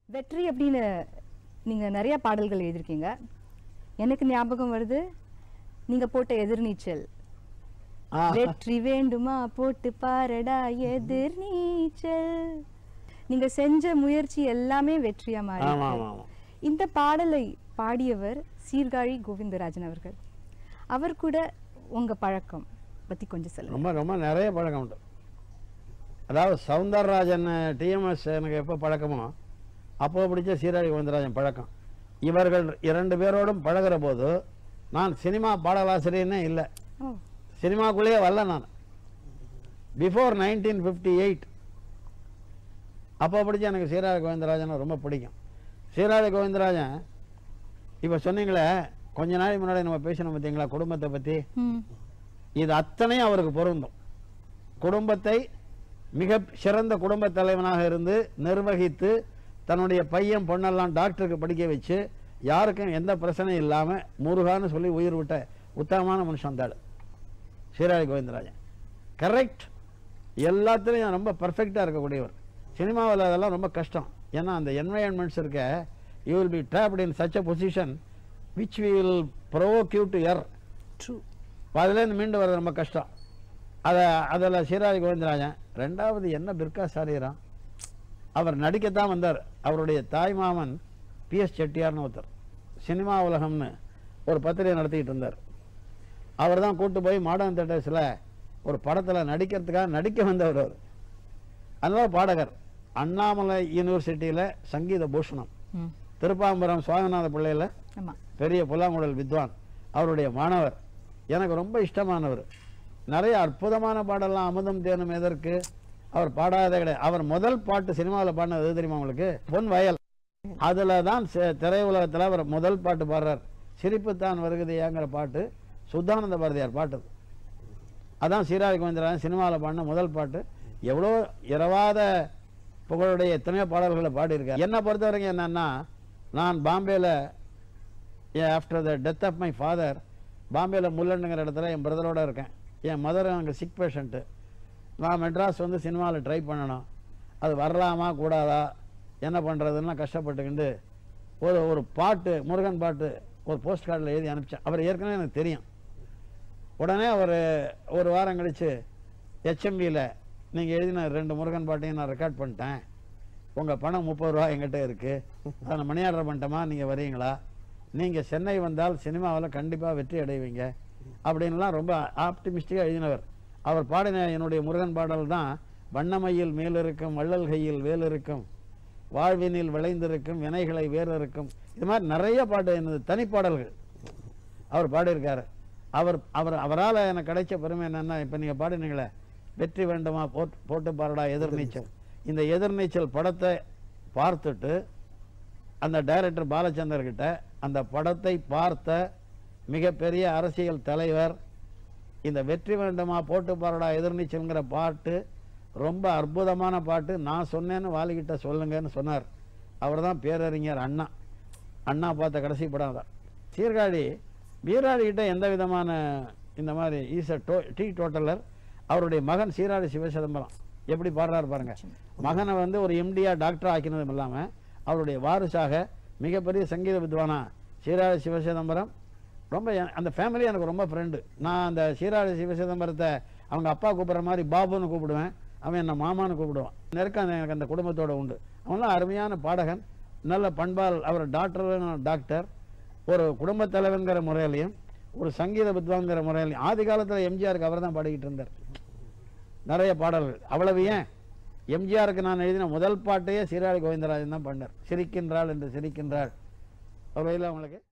வெற்றி அப்படின்னு நீங்க நிறைய பாடல்கள் எழுதியிருக்கீங்க எனக்கு ஞாபகம் வருது நீங்க போட்ட எதிர்நீச்சல் ஆ, வெற்றி வேண்டுமா போட்டு பாரடா எதிர்நீச்சல் நீங்க செஞ்ச முயற்சி எல்லாமே வெற்றியா மாறி ஆமா இருக்கு. ஆமா ஆமா இந்த பாடலை பாடியவர் சீர்காழி கோவிந்தராஜன் அவர்கள் அவர் கூட உங்க பழக்கம் பத்தி கொஞ்சம் சொல்லுங்க ரொம்ப ரொம்ப நிறைய பழக்கம் உண்டு அதாவது சவுந்தரராஜன் டிஎம்எஸ் எனக்கு எப்போ பழக்கமோ அப்போ பிடிச்ச சீராழி கோவிந்தராஜன் பழக்கம் இவர்கள் இரண்டு பேரோடும் பழகுற போது நான் சினிமா பாடலாசிரியனே இல்லை ஓ சினிமாக்குள்ளேயே வரல நான் பிஃபோர் நைன்டீன் ஃபிஃப்டி எயிட் அப்போ பிடிச்ச எனக்கு சீராழி கோவிந்தராஜனை ரொம்ப பிடிக்கும் சீராழி கோவிந்தராஜன் இப்போ சொன்னீங்களே கொஞ்ச நாளைக்கு முன்னாடி நம்ம பேசினோம் பார்த்தீங்களா குடும்பத்தை பற்றி ம் இது அத்தனையும் அவருக்கு பொருந்தும் குடும்பத்தை மிக சிறந்த குடும்ப தலைவனாக இருந்து நிர்வகித்து தன்னுடைய பையன் பொண்ணெல்லாம் டாக்டருக்கு படிக்க வச்சு யாருக்கும் எந்த பிரச்சனையும் இல்லாமல் முருகான்னு சொல்லி உயிர் விட்ட உத்தமமான மனுஷன் தாள் சீராளி கோவிந்தராஜன் கரெக்ட் எல்லாத்துலேயும் ரொம்ப பர்ஃபெக்டாக இருக்கக்கூடியவர் சினிமாவில் அதெல்லாம் ரொம்ப கஷ்டம் ஏன்னா அந்த என்வயன்மெண்ட்ஸ் இருக்க you will be trapped in such a position which will provoke you to err true அதுலேருந்து மீண்டு வர்றது ரொம்ப கஷ்டம் அதை அதில் சீராஜ் கோவிந்தராஜன் ரெண்டாவது என்ன பிர்கா சாரீரம் அவர் நடிக்கத்தான் வந்தார் அவருடைய தாய்மாமன் பிஎஸ் செட்டியார்னு ஒருத்தர் சினிமா உலகம்னு ஒரு பத்திரிகை நடத்திக்கிட்டு இருந்தார் அவர் தான் கூட்டு போய் மாடர்ன் தேட்டர்ஸில் ஒரு படத்தில் நடிக்கிறதுக்காக நடிக்க வந்தவர் அவர் அதனால பாடகர் அண்ணாமலை யூனிவர்சிட்டியில் சங்கீத பூஷணம் ம் திருப்பாம்பரம் சுவாமிநாத பிள்ளையில் ஆமா பெரிய புல்லாங்குழல் வித்வான் அவருடைய மாணவர் எனக்கு ரொம்ப இஷ்டமானவர் நிறைய அற்புதமான பாடலாம் அமுதம் தேனும் எதற்கு அவர் பாடாத கிடையாது அவர் முதல் பாட்டு சினிமாவில் பாடினது எது தெரியுமா உங்களுக்கு பொன் வயல் அதில் தான் செ- திரையுலகத்தில் அவர் முதல் பாட்டு பாடுறார் சிரிப்புத்தான் வருகுதையாங்கிற பாட்டு சுத்தானந்த பாரதியார் பாட்டு அது. அதான் சீராஜ் கோவிந்தராஜன் சினிமாவில் பாடின முதல் பாட்டு எவ்வளோ இரவாத புகழுடைய எத்தனையோ பாடல்களை பாடியிருக்கார் என்னை பொறுத்த வரைக்கும் என்னன்னா நான் பாம்பேயில் after the death of my father பாம்பேயில் முல்லண்டுங்கிற இடத்துல என் பிரதரோட இருக்கேன் என் மதர் அங்கே சிக் பேஷண்ட்டு நான் மெட்ராஸ் வந்து சினிமாவில் ட்ரை பண்ணணும் அது வரலாமா கூடாதா என்ன பண்ணுறதுன்னா கஷ்டப்பட்டுக்கிண்டு ஒரு ஒரு பாட்டு முருகன் பாட்டு ஒரு போஸ்ட் கார்டில் எழுதி அனுப்பிச்சேன் அவர் ஏற்கனவே எனக்கு தெரியும் உடனே அவர் ஒரு வாரம் கழித்து ஹெச்எம்பியில் நீங்கள் எழுதின ரெண்டு முருகன் பாட்டையும் நான் ரெக்கார்ட் பண்ணிட்டேன் உங்கள் பணம் முப்பது ரூபா என்கிட்ட இருக்குது அதை நான் மணி ஆர்டர் பண்ணிட்டோமா நீங்கள் வரீங்களா நீங்கள் சென்னை வந்தால் சினிமாவில் கண்டிப்பாக வெற்றி அடைவீங்க அப்படின்லாம் ரொம்ப ஆப்டிமிஸ்டிக்காக எழுதினவர் அவர் பாடின என்னுடைய முருகன் பாடல் தான் வண்ணமையில் மேலிருக்கும் வள்ளல் கையில் வேலிருக்கும் வாழ்வினில் விளைந்திருக்கும் வினைகளை வேறு இருக்கும் இது மாதிரி நிறைய பாட்டு எனது தனிப்பாடல்கள் அவர் பாடியிருக்காரு அவர் அவர் அவரால் எனக்கு கிடைச்ச பெருமை என்னன்னா இப்போ நீங்கள் பாடினீங்களே வெற்றி வேண்டுமா போட்டு போட்டு பாருடா எதிர்நீச்சல் இந்த எதிர்நீச்சல் படத்தை பார்த்துட்டு அந்த டைரக்டர் பாலச்சந்தர் கிட்ட அந்த படத்தை பார்த்த மிகப்பெரிய அரசியல் தலைவர் இந்த வெற்றி வேண்டுமா போட்டு பாருடா எதிர்நீச்சல்ங்கிற பாட்டு ரொம்ப அற்புதமான பாட்டு நான் சொன்னேன்னு வாலிகிட்ட சொல்லுங்கன்னு சொன்னார் அவர் தான் பேரறிஞர் அண்ணா அண்ணா பார்த்த கடைசி படம் தான் சீர்காழி வீராடி கிட்ட எந்த விதமான இந்த மாதிரி ஈஸ் அ டோ டீ டோட்டலர் அவருடைய மகன் சீராடி சிவசிதம்பரம் எப்படி பாடுறாரு பாருங்க மகனை வந்து ஒரு எம்டியா டாக்டர் ஆக்கினதும் இல்லாமல் அவருடைய வாரிசாக மிகப்பெரிய சங்கீத வித்வானா சீராடி சிவசிதம்பரம் ரொம்ப எ- அந்த ஃபேமிலி எனக்கு ரொம்ப ஃப்ரெண்டு நான் அந்த சீராடி சிவசிதம்பரத்தை அவங்க அப்பா கூப்பிட்ற மாதிரி பாபுன்னு கூப்பிடுவேன் அவன் என்னை மாமான்னு கூப்பிடுவான் நெருக்கம் அந்த- எனக்கு அந்த குடும்பத்தோட உண்டு அவன்லாம் அருமையான பாடகன் நல்ல பண்பால் அவர் டாக்டர் டாக்டர் ஒரு குடும்பத் தலைவன்கிற முறையிலையும் ஒரு சங்கீத வித்வான்கிற முறையிலையும் ஆதி காலத்தில் எம்ஜிஆருக்கு அவர் தான் பாடிக்கிட்டு இருந்தார் நிறைய பாடல்கள் அவ்வளவு ஏன் எம்ஜிஆருக்கு நான் எழுதின முதல் பாட்டையே சீராளி கோவிந்தராஜன் தான் பண்ணார் சிரிக்கின்றாள் என்று சிரிக்கின்றாள் அவர் வயலில் அவங்களுக்கு